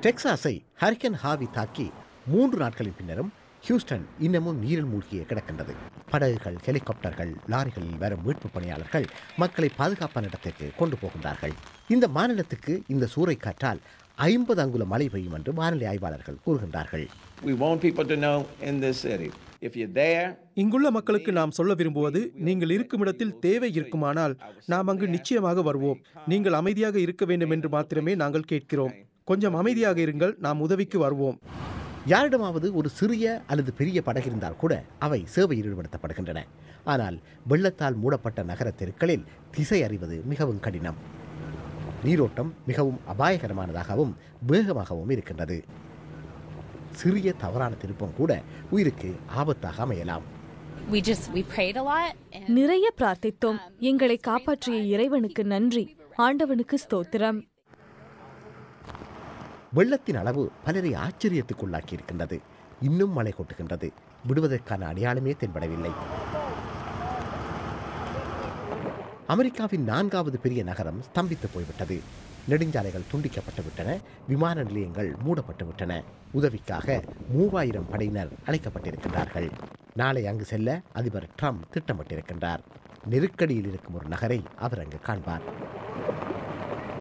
டெக்சாஸை hurricane ஹாவி தாக்கி மூன்று நாட்களின் பின்னரும் ஹியூஸ்டன் இன்னமும் நீரில் மூழ்கியே கிடக்கின்றது படகுகள் ஹெலிகாப்டர்கள் லாரிகளில் வரும் மீட்பு பணியாளர்கள் மக்களை பாதுகாப்பான இடத்திற்கு கொண்டு போகின்றார்கள் இந்த மாநிலத்துக்கு இந்த சூறைக்காற்றால் ஐம்பது அங்குல மழை பெய்யும் என்று வானிலை ஆய்வாளர்கள் கூறுகின்றார்கள் We want people to know in this city, if you're there, இங்குள்ள மக்களுக்கு நாம் சொல்ல விரும்புவது நீங்கள் இருக்கும் இடத்தில் தேவை இருக்குமானால் நாம் அங்கு நிச்சயமாக வருவோம் நீங்கள் அமைதியாக இருக்க வேண்டும் என்று மாத்திரமே நாங்கள் கேட்கிறோம் கொஞ்சம் அமைதியாக இருங்கள் நாம் உதவிக்கு வருவோம் யாரிடமாவது ஒரு சிறிய அல்லது பெரிய படகு இருந்தால் கூட அவை சேவையில் ஈடுபடுத்தப்படுகின்றன ஆனால் வெள்ளத்தால் மூடப்பட்ட நகர தெருக்களில் திசை அறிவது மிகவும் கடினம் நீரோட்டம் மிகவும் அபாயகரமானதாகவும் வேகமாகவும் இருக்கின்றது சிறிய தவறான திருப்பம் கூட உயிருக்கு ஆபத்தாக அமையலாம் We just we prayed a lot and நிறைய பிரார்த்தித்தோம் எங்களை காப்பாற்றிய இறைவனுக்கு நன்றி ஆண்டவனுக்கு ஸ்தோத்திரம் வெள்ளத்தின் அளவு பலரை ஆச்சரியத்துக்குள்ளாக்கி இருக்கின்றது இன்னும் மழை கொட்டுகின்றது விடுவதற்கான அடையாளமே தென்படவில்லை அமெரிக்காவின் நான்காவது பெரிய நகரம் ஸ்தம்பித்து போய்விட்டது நெடுஞ்சாலைகள் துண்டிக்கப்பட்டு விட்டன விமான நிலையங்கள் மூடப்பட்டு விட்டன உதவிக்காக மூவாயிரம் படையினர் அழைக்கப்பட்டிருக்கின்றார்கள் நாளை அங்கு செல்ல அதிபர் ட்ரம்ப் திட்டமிட்டிருக்கின்றார் நெருக்கடியில் இருக்கும் ஒரு நகரை அவர் அங்கு காண்பார்